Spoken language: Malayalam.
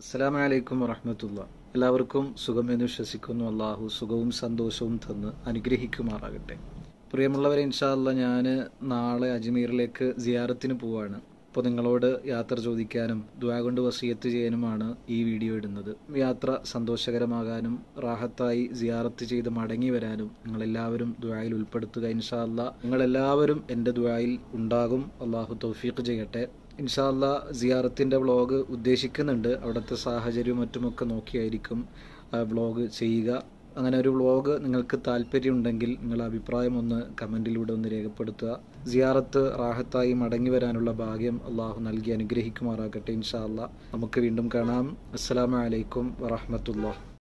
അസ്സലാമലൈക്കും വറഹമത്തുള്ള എല്ലാവർക്കും സുഖമെന്ന് വിശ്വസിക്കുന്നു അള്ളാഹു സുഖവും സന്തോഷവും തന്ന് അനുഗ്രഹിക്കുമാറാകട്ടെ പ്രിയമുള്ളവരെ ഇൻഷാല്ല ഞാൻ നാളെ അജ്മീറിലേക്ക് സിയാറത്തിന് പോവാണ് അപ്പോൾ നിങ്ങളോട് യാത്ര ചോദിക്കാനും ദ്വാ കൊണ്ട് വസീയത്ത് ചെയ്യാനുമാണ് ഈ വീഡിയോ ഇടുന്നത് യാത്ര സന്തോഷകരമാകാനും റാഹത്തായി സിയാറത്ത് ചെയ്ത് മടങ്ങി വരാനും നിങ്ങളെല്ലാവരും ദ്വായിൽ ഉൾപ്പെടുത്തുക ഇൻഷാല്ല നിങ്ങളെല്ലാവരും എൻ്റെ ദ്വായിൽ ഉണ്ടാകും അള്ളാഹു തൗഫീഖ് ചെയ്യട്ടെ ഇൻഷാല്ല സിയാറത്തിൻ്റെ വ്ളോഗ് ഉദ്ദേശിക്കുന്നുണ്ട് അവിടുത്തെ സാഹചര്യവും മറ്റുമൊക്കെ നോക്കിയായിരിക്കും വ്ളോഗ് ചെയ്യുക അങ്ങനെ ഒരു വ്ളോഗ് നിങ്ങൾക്ക് താല്പര്യമുണ്ടെങ്കിൽ നിങ്ങളുടെ അഭിപ്രായം ഒന്ന് കമൻറ്റിലൂടെ ഒന്ന് രേഖപ്പെടുത്തുക സിയാറത്ത് റാഹത്തായി മടങ്ങി വരാനുള്ള ഭാഗ്യം അള്ളാഹു നൽകി അനുഗ്രഹിക്കുമാറാകട്ടെ ഇൻഷാ അല്ലാ നമുക്ക് വീണ്ടും കാണാം അസ്സലാമലൈക്കും വറഹമത്തുള്ള